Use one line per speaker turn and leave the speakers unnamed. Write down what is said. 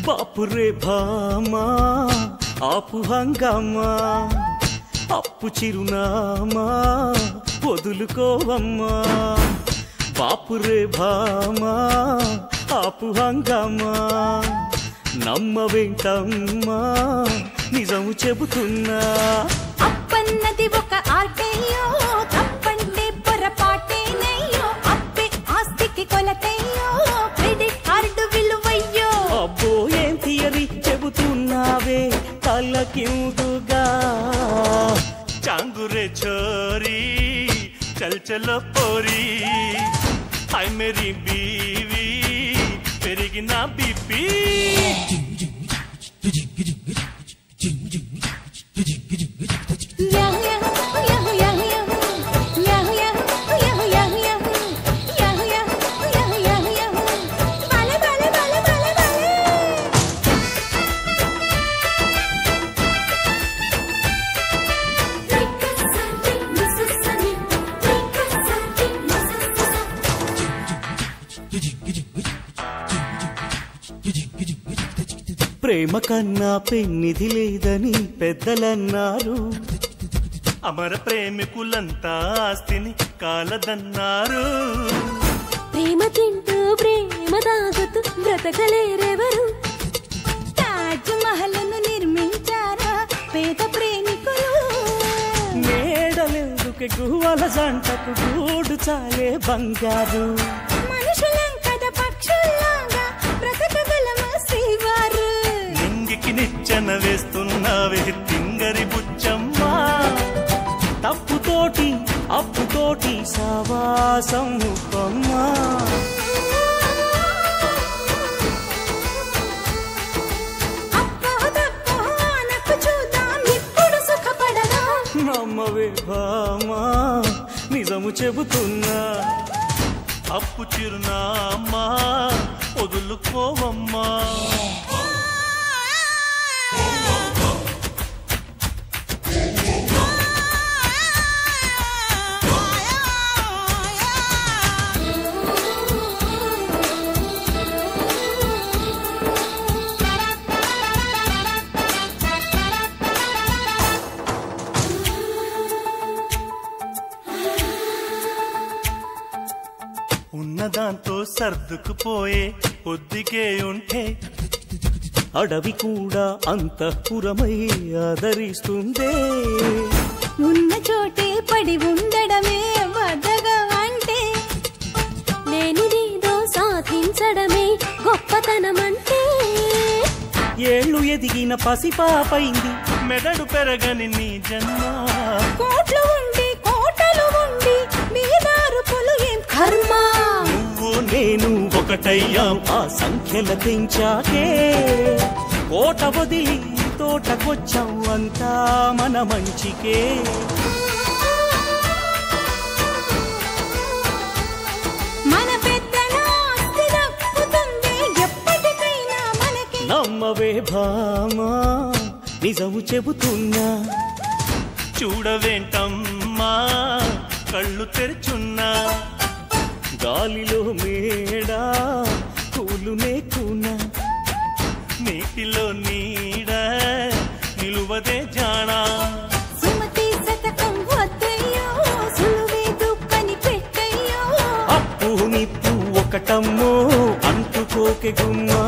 బాపురే భామా ఆపు హంగామా అప్పు చిరునామా వదులుకోవమ్మా బాపురే భామా ఆపు హంగామా నమ్మ వెంటమ్మా నిజము చెబుతున్నా
అప్పన్నది ఒక ఆర్టేయో తప్పంటే పొరపాటేనయ్యో అప్పే ఆస్తికి కొలతయ్యో క్రెడిట్ కార్డు విలువయ్యో
అబ్బో ఏం థియరీ చెబుతున్నావే తలకిందుగా చాంగురే చోరీ చల్ చలో పోరీ హై మేరీ బీవీ పెరిగిన బీపీ
యాహ్ యాహ్ యాహ్ యాహ్ యాహ్ యాహ్ యాహ్ యాహ్ యాహ్ యాహ్ యాహ్ యాహ్ యాహ్ బలే బలే బలే బలే బలే
ప్రేమ కన్నా పెన్నిది లేదని పెద్దలన్నారు అమర ప్రేమికులంతా ఆస్తిని కాలదన్నారు
ప్రేమ తింటూ ప్రేమ తాగుతూ బ్రతకలేరెవరు తాజ్ మహల్ను నిర్మించారా పేద ప్రేమికులు
మేడలెందుకు గువ్వల జంటకు గూడు చాలే బంగారు
మనుషులం కదా పక్షుల్లాగా బ్రతకగలమా శ్రీవారు
నింగికి నిచ్చెన వేస్తున్నావే తింగరి బుచ్చమ్మా తప్పుతోటి అప్పుతోటి సావాసం కొమ్మా
అప్పో తప్పో అనకు చూద్దాం ఇప్పుడు సుఖపడదాం
నమ్మవే భామా నిజము చెబుతున్నా అప్పు చిరునామా వదులుకోవమ్మా ఉన్నదాంతో సర్దుకుపోయే పొద్దుకే ఉంటే అడవి కూడా అంతఃపురమై ఆదరిస్తుందే
ఉన్న చోటే పడి ఉండడమే వదగా అంటే లేనిదేదో సాధించడమే గొప్పతనమంటే
ఏళ్ళు ఎదిగిన పసిపాపైంది మెదడు పెరగని నీ జన్మ
కోట్లు ఉండి కోటలు ఉండి మీదారుపులు ఏం కర్మ
నువ్వు నేను ఒకటయ్యాం ఆ సంఖ్యల తెంచాకే కోట వదిలి తోటకొచ్చాం అంతా మన మంచికే
మన పెద్దల ఆస్తి దక్కుతుంది ఎప్పటికైనా మనకి
నమ్మవే భామా నిజము చెబుతున్నా చూడవేంటమ్మా కళ్ళు తెరుచున్నా గాలిలో మేడా కూలునే కూనా నీటిలో నీడ నిలువదే జానా
సుమతి శతకం వద్దయ్యో సులువే దుఃఖని పెట్టయ్యో
అప్పు నిప్పు ఒకటమ్మో అంటుకోకె గుమ్మా